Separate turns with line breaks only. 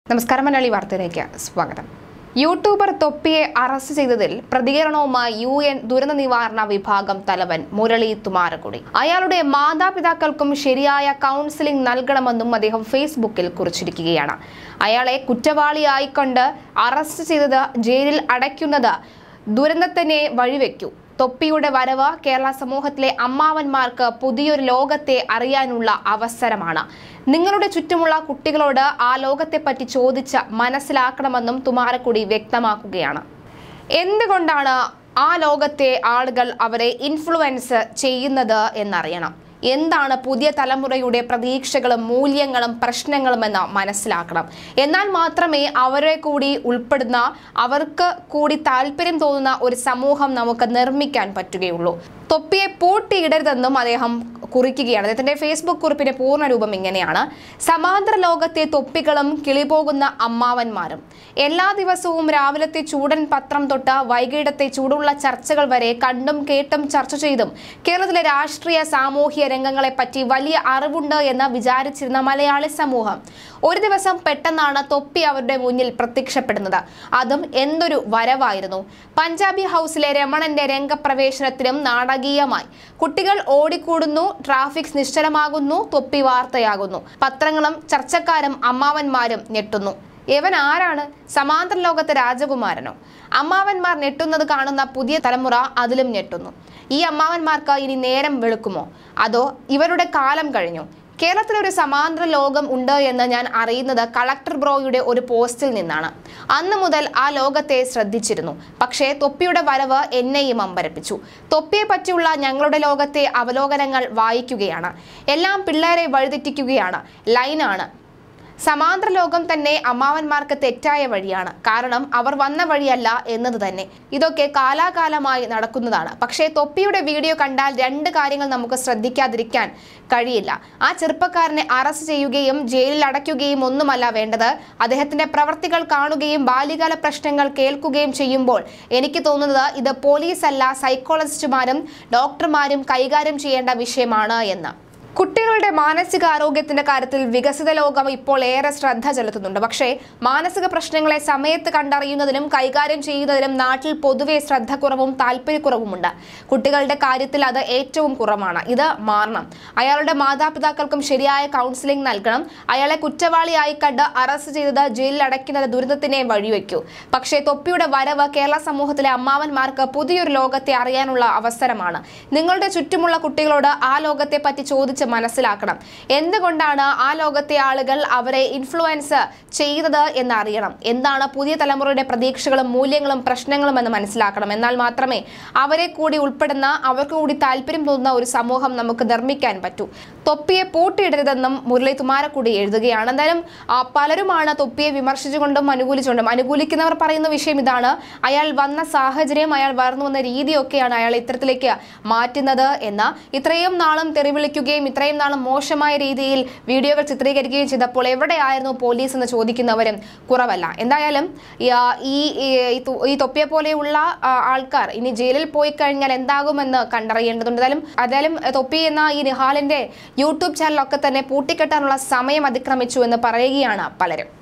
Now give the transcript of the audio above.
നമസ്കാരം മലയാളി വാർത്തയിലേക്ക് സ്വാഗതം യൂട്യൂബർ തൊപ്പിയെ അറസ്റ്റ് ചെയ്തതിൽ പ്രതികരണവുമായി യു എൻ ദുരന്ത നിവാരണ വിഭാഗം തലവൻ മുരളി തുമാരക്കുടി അയാളുടെ മാതാപിതാക്കൾക്കും ശരിയായ കൗൺസിലിംഗ് നൽകണമെന്നും അദ്ദേഹം ഫേസ്ബുക്കിൽ കുറിച്ചിരിക്കുകയാണ് അയാളെ കുറ്റവാളിയായിക്കൊണ്ട് അറസ്റ്റ് ചെയ്തത് ജയിലിൽ അടയ്ക്കുന്നത് ദുരന്തത്തിനെ വഴിവെക്കൂ തൊപ്പിയുടെ വരവ് കേരള സമൂഹത്തിലെ അമ്മാവന്മാർക്ക് പുതിയൊരു ലോകത്തെ അറിയാനുള്ള അവസരമാണ് നിങ്ങളുടെ ചുറ്റുമുള്ള കുട്ടികളോട് ആ ലോകത്തെപ്പറ്റി ചോദിച്ച് മനസ്സിലാക്കണമെന്നും തുമാരക്കുടി വ്യക്തമാക്കുകയാണ് എന്തുകൊണ്ടാണ് ആ ലോകത്തെ ആളുകൾ അവരെ ഇൻഫ്ലുവൻസ് ചെയ്യുന്നത് എന്നറിയണം എന്താണ് പുതിയ തലമുറയുടെ പ്രതീക്ഷകളും മൂല്യങ്ങളും പ്രശ്നങ്ങളും എന്ന് മനസ്സിലാക്കണം എന്നാൽ മാത്രമേ അവരെ കൂടി ഉൾപ്പെടുന്ന അവർക്ക് കൂടി താല്പര്യം തോന്നുന്ന ഒരു സമൂഹം നമുക്ക് നിർമ്മിക്കാൻ പറ്റുകയുള്ളൂ തൊപ്പിയെ പൂട്ടിയിടരുതെന്നും അദ്ദേഹം കുറിക്കുകയാണ് അദ്ദേഹത്തിന്റെ ഫേസ്ബുക്ക് കുറിപ്പിന്റെ പൂർണ്ണ രൂപം ഇങ്ങനെയാണ് സമാന്തര ലോകത്തെ തൊപ്പികളും കിളിപോകുന്ന അമ്മാവന്മാരും എല്ലാ ദിവസവും രാവിലത്തെ ചൂടൻ പത്രം തൊട്ട് വൈകിട്ടത്തെ ചൂടുള്ള ചർച്ചകൾ വരെ കണ്ടും കേട്ടും ചർച്ച ചെയ്തും കേരളത്തിലെ രാഷ്ട്രീയ സാമൂഹ്യ രംഗങ്ങളെ പറ്റി വലിയ അറിവുണ്ട് എന്ന് വിചാരിച്ചിരുന്ന മലയാളി സമൂഹം ഒരു ദിവസം പെട്ടെന്നാണ് തൊപ്പി അവരുടെ മുന്നിൽ പ്രത്യക്ഷപ്പെടുന്നത് അതും എന്തൊരു വരവായിരുന്നു പഞ്ചാബി ഹൗസിലെ രമണന്റെ രംഗപ്രവേശനത്തിനും നാടകീയമായി കുട്ടികൾ ഓടിക്കൂടുന്നു ട്രാഫിക് നിശ്ചലമാകുന്നു തൊപ്പി വാർത്തയാകുന്നു പത്രങ്ങളും ചർച്ചക്കാരും അമ്മാവന്മാരും ഞെട്ടുന്നു ഇവൻ ആരാണ് സമാന്തര ലോകത്തെ രാജകുമാരനോ അമ്മാവന്മാർ ഞെട്ടുന്നത് കാണുന്ന പുതിയ തലമുറ അതിലും ഞെട്ടുന്നു ഈ അമ്മാവന്മാർക്ക് ഇനി നേരം വെളുക്കുമോ അതോ ഇവരുടെ കാലം കഴിഞ്ഞു കേരളത്തിൽ ഒരു സമാന്തര ലോകം ഉണ്ട് എന്ന് ഞാൻ അറിയുന്നത് കളക്ടർ ബ്രോയുടെ ഒരു പോസ്റ്റിൽ നിന്നാണ് അന്ന് മുതൽ ആ ലോകത്തെ ശ്രദ്ധിച്ചിരുന്നു പക്ഷേ തൊപ്പിയുടെ വരവ് എന്നെയും അമ്പരപ്പിച്ചു തൊപ്പിയെ പറ്റിയുള്ള ഞങ്ങളുടെ ലോകത്തെ അവലോകനങ്ങൾ വായിക്കുകയാണ് എല്ലാം പിള്ളേരെ വഴിതെറ്റിക്കുകയാണ് ലൈനാണ് സമാന്തര ലോകം തന്നെ അമ്മാവന്മാർക്ക് തെറ്റായ വഴിയാണ് കാരണം അവർ വന്ന വഴിയല്ല എന്നത് തന്നെ ഇതൊക്കെ കാലാകാലമായി നടക്കുന്നതാണ് പക്ഷേ തൊപ്പിയുടെ വീഡിയോ കണ്ടാൽ രണ്ട് കാര്യങ്ങൾ നമുക്ക് ശ്രദ്ധിക്കാതിരിക്കാൻ കഴിയില്ല ആ ചെറുപ്പക്കാരനെ അറസ്റ്റ് ചെയ്യുകയും ജയിലിൽ അടയ്ക്കുകയും ഒന്നുമല്ല വേണ്ടത് അദ്ദേഹത്തിന്റെ പ്രവർത്തികൾ കാണുകയും ബാല്യകാല പ്രശ്നങ്ങൾ കേൾക്കുകയും ചെയ്യുമ്പോൾ എനിക്ക് തോന്നുന്നത് ഇത് പോലീസല്ല സൈക്കോളജിസ്റ്റുമാരും ഡോക്ടർമാരും കൈകാര്യം ചെയ്യേണ്ട വിഷയമാണ് എന്ന് കുട്ടികളുടെ മാനസികാരോഗ്യത്തിന്റെ കാര്യത്തിൽ വികസിത ലോകം ഇപ്പോൾ ഏറെ ശ്രദ്ധ ചെലുത്തുന്നുണ്ട് പക്ഷേ മാനസിക പ്രശ്നങ്ങളെ സമയത്ത് കണ്ടറിയുന്നതിനും കൈകാര്യം ചെയ്യുന്നതിനും നാട്ടിൽ പൊതുവെ ശ്രദ്ധക്കുറവും താല്പര്യക്കുറവുമുണ്ട് കുട്ടികളുടെ കാര്യത്തിൽ അത് ഏറ്റവും കുറവാണ് ഇത് മാറണം അയാളുടെ മാതാപിതാക്കൾക്കും ശരിയായ കൗൺസിലിംഗ് നൽകണം അയാളെ കുറ്റവാളിയായി കണ്ട് അറസ്റ്റ് ചെയ്തത് ജയിലിൽ അടയ്ക്കുന്നത് ദുരിതത്തിനെ വഴിവെക്കൂ പക്ഷേ തൊപ്പിയുടെ വരവ് കേരള സമൂഹത്തിലെ അമ്മാവന്മാർക്ക് പുതിയൊരു ലോകത്തെ അറിയാനുള്ള അവസരമാണ് നിങ്ങളുടെ ചുറ്റുമുള്ള കുട്ടികളോട് ആ ലോകത്തെ പറ്റി ചോദിച്ച് മനസ്സിലാക്കണം എന്തുകൊണ്ടാണ് ആ ലോകത്തെ ആളുകൾ അവരെ ഇൻഫ്ലുവൻസ് ചെയ്യുന്നത് എന്ന് അറിയണം എന്താണ് പുതിയ തലമുറയുടെ പ്രതീക്ഷകളും മൂല്യങ്ങളും പ്രശ്നങ്ങളും എന്ന് മനസ്സിലാക്കണം എന്നാൽ മാത്രമേ അവരെ കൂടി ഉൾപ്പെടുന്ന അവർക്ക് കൂടി താല്പര്യം തോന്നുന്ന ഒരു സമൂഹം നമുക്ക് നിർമ്മിക്കാൻ പറ്റൂ തൊപ്പിയെ പൂട്ടിയിടരുതെന്നും മുരളി തുമാരക്കുടി എഴുതുകയാണ് എന്തായാലും ആ, പലരുമാണ് തൊപ്പിയെ വിമർശിച്ചുകൊണ്ടും അനുകൂലിച്ചുകൊണ്ടും അനുകൂലിക്കുന്നവർ പറയുന്ന വിഷയം ഇതാണ് അയാൾ വന്ന സാഹചര്യം അയാൾ വളർന്നു വന്ന രീതിയൊക്കെയാണ് അയാൾ ഇത്തരത്തിലേക്ക് മാറ്റുന്നത് എന്ന് ഇത്രയും നാളും തെറിവിളിക്കുകയും ഇത്രയും നാളും മോശമായ രീതിയിൽ വീഡിയോകൾ ചിത്രീകരിക്കുകയും ചെയ്തപ്പോൾ എവിടെയായിരുന്നു പോലീസ് എന്ന് ചോദിക്കുന്നവരും കുറവല്ല എന്തായാലും ഈ, ആ, ഈ ഈ- ഈ തു- ഈ തൊപ്പിയെ പോലെയുള്ള ആ, ആൾക്കാർ ഇനി ജയിലിൽ പോയി കഴിഞ്ഞാൽ എന്താകുമെന്ന് കണ്ടറിയേണ്ടതുണ്ട് എന്തായാലും എന്തായാലും തൊപ്പി എന്ന ഈ നിഹാലിന്റെ യൂട്യൂബ് ചാനലൊക്കെ തന്നെ പൂട്ടിക്കെട്ടാനുള്ള സമയം അതിക്രമിച്ചു എന്ന് പറയുകയാണ് പലരും